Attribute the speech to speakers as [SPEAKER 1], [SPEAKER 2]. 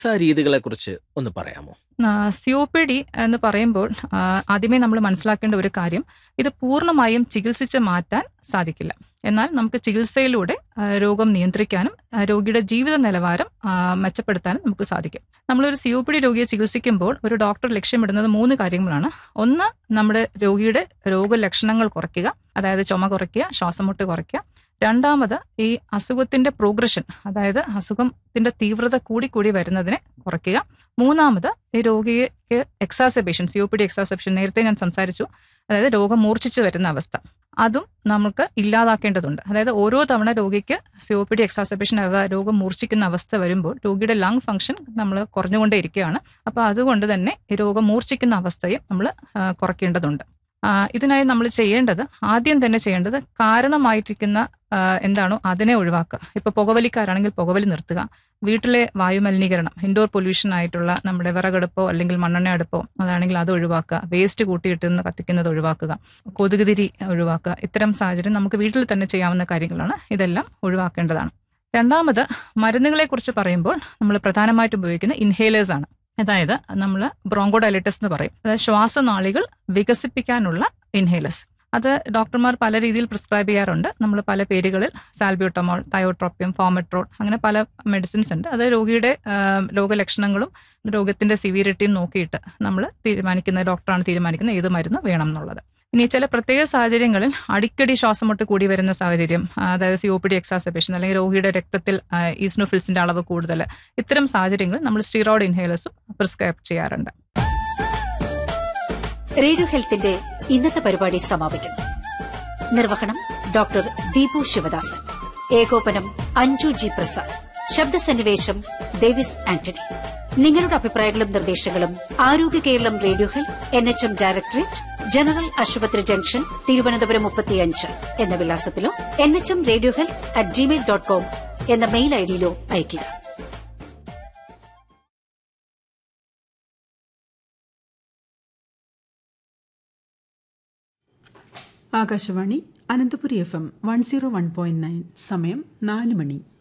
[SPEAKER 1] ചികിത്സാ രീതികളെക്കുറിച്ച് ഒന്ന് പറയാമോ
[SPEAKER 2] സി ഒ പി ഡി എന്ന് പറയുമ്പോൾ ആ, ആദ്യമേ നമ്മൾ മനസ്സിലാക്കേണ്ട ഒരു കാര്യം ഇത് പൂർണ്ണമായും ചികിത്സിച്ച് മാറ്റാൻ സാധിക്കില്ല എന്നാൽ നമുക്ക് ചികിത്സയിലൂടെ ആ, രോഗം നിയന്ത്രിക്കാനും ആ, രോഗിയുടെ ജീവിത നിലവാരം ആ, മെച്ചപ്പെടുത്താനും നമുക്ക് സാധിക്കും നമ്മളൊരു സി ഒ പി ഡി രോഗിയെ ചികിത്സിക്കുമ്പോൾ ഒരു ഡോക്ടർ ലക്ഷ്യമിടുന്നത് മൂന്ന് കാര്യങ്ങളാണ് ഒന്ന് നമ്മുടെ രോഗിയുടെ രോഗലക്ഷണങ്ങൾ കുറയ്ക്കുക അതായത് ചുമ കുറയ്ക്കുക ശ്വാസമുട്ട് കുറയ്ക്കുക രണ്ടാമത് ഈ അസുഖത്തിന്റെ പ്രോഗ്രഷൻ അതായത് അസുഖത്തിന്റെ തീവ്രത കൂടി കൂടി വരുന്നതിനെ കുറയ്ക്കുക മൂന്നാമത് ഈ രോഗിക്ക് exacerbation C O P D exacerbation നേരത്തെ ഞാൻ സംസാരിച്ചു അതായത് രോഗം മൂർച്ഛിച്ചു വരുന്ന അവസ്ഥ അതും നമുക്ക് ഇല്ലാതാക്കേണ്ടതുണ്ട് അതായത് ഓരോ തവണ രോഗിക്ക് C O P D exacerbation അഥവാ രോഗം മൂർച്ഛിക്കുന്ന അവസ്ഥ വരുമ്പോൾ രോഗിയുടെ ലങ് ഫംഗ്ഷൻ നമ്മൾ കുറഞ്ഞുകൊണ്ടേ ഇരിക്കുകയാണ് അപ്പോൾ അതുകൊണ്ട് തന്നെ ഈ രോഗം മൂർച്ഛിക്കുന്ന അവസ്ഥയും നമ്മൾ കുറയ്ക്കേണ്ടതുണ്ട് ആ, ഇതിനായി നമ്മൾ ചെയ്യേണ്ടത് ആദ്യം തന്നെ ചെയ്യേണ്ടത് കാരണമായിട്ടിരിക്കുന്ന ആ, എന്താണോ അതിനെ ഒഴിവാക്കുക ഇപ്പൊ പുകവലിക്കാരാണെങ്കിൽ പുകവലി നിർത്തുക വീട്ടിലെ വായുമലിനീകരണം ഇൻഡോർ പൊല്യൂഷൻ ആയിട്ടുള്ള നമ്മുടെ വിറകടുപ്പോ അല്ലെങ്കിൽ മണ്ണെണ്ണ അടുപ്പോ അതാണെങ്കിൽ അത് ഒഴിവാക്കുക വേസ്റ്റ് കൂട്ടിയിട്ടുന്ന കത്തിക്കുന്നത് ഒഴിവാക്കുക കൊതുക് തിരി ഒഴിവാക്കുക ഇത്തരം സാഹചര്യം നമുക്ക് വീട്ടിൽ തന്നെ ചെയ്യാവുന്ന കാര്യങ്ങളാണ് ഇതെല്ലാം ഒഴിവാക്കേണ്ടതാണ് രണ്ടാമത് മരുന്നുകളെ കുറിച്ച് പറയുമ്പോൾ നമ്മൾ പ്രധാനമായിട്ട് ഉപയോഗിക്കുന്ന ഇൻഹേലേഴ്സ് ആണ് അതായത് നമ്മൾ ബ്രോങ്കോഡൈലിറ്റസ് എന്ന് പറയും അതായത് ശ്വാസനാളികൾ വികസിപ്പിക്കാനുള്ള ഇൻഹേലേഴ്സ് അത് ഡോക്ടർമാർ പല രീതിയിൽ പ്രിസ്ക്രൈബ് ചെയ്യാറുണ്ട് നമ്മൾ പല പേരുകളിൽ സാൽബ്യൂട്ടമോൾ തയോട്രോപ്യം ഫോമെട്രോൾ അങ്ങനെ പല മെഡിസിൻസ് ഉണ്ട് അത് രോഗിയുടെ ആ, രോഗലക്ഷണങ്ങളും രോഗത്തിന്റെ സിവിയറിറ്റിയും നോക്കിയിട്ട് നമ്മൾ തീരുമാനിക്കുന്ന ഡോക്ടറാണ് തീരുമാനിക്കുന്നത് ഏത് മരുന്ന് വേണം എന്നുള്ളത് ഇനി ചില പ്രത്യേക സാഹചര്യങ്ങളിൽ അടിക്കടി ശ്വാസം മുട്ട് കൂടി വരുന്ന സാഹചര്യം ആ, അതായത് C O P D exacerbation അല്ലെങ്കിൽ രോഗിയുടെ രക്തത്തിൽ ഈസ്നോഫിൽസിന്റെ അളവ് കൂടുതൽ ഇത്തരം സാഹചര്യങ്ങളിൽ നമ്മൾ സ്റ്റിറോയിഡ് ഇൻഹേലേഴ്സും പ്രിസ്ക്രൈബ് ചെയ്യാറുണ്ട്
[SPEAKER 3] റേഡിയോ ഹെൽത്തിന്റെ ഇന്നത്തെ പരിപാടി സമാപിക്കുന്നു നിർവഹണം ഡോക്ടർ ദീപു ശിവദാസൻ ഏകോപനം അഞ്ജു ജി പ്രസാദ് ശബ്ദസന്നിവേശം ഡേവിസ് ആന്റണി നിങ്ങളുടെ അഭിപ്രായങ്ങളും നിർദ്ദേശങ്ങളും Arogya Keralam radio health N H M directorate general ആശുപത്രി ജംഗ്ഷൻ തിരുവനന്തപുരം മുപ്പത്തിയഞ്ച് എന്ന വിലാസത്തിലോ N H M radio health at Gmail dot com എന്ന മെയിൽ ഐഡിയിലോ അയയ്ക്കുക
[SPEAKER 4] Akashvani Ananthapuri F M one zero one point nine സമയം നാല് മണി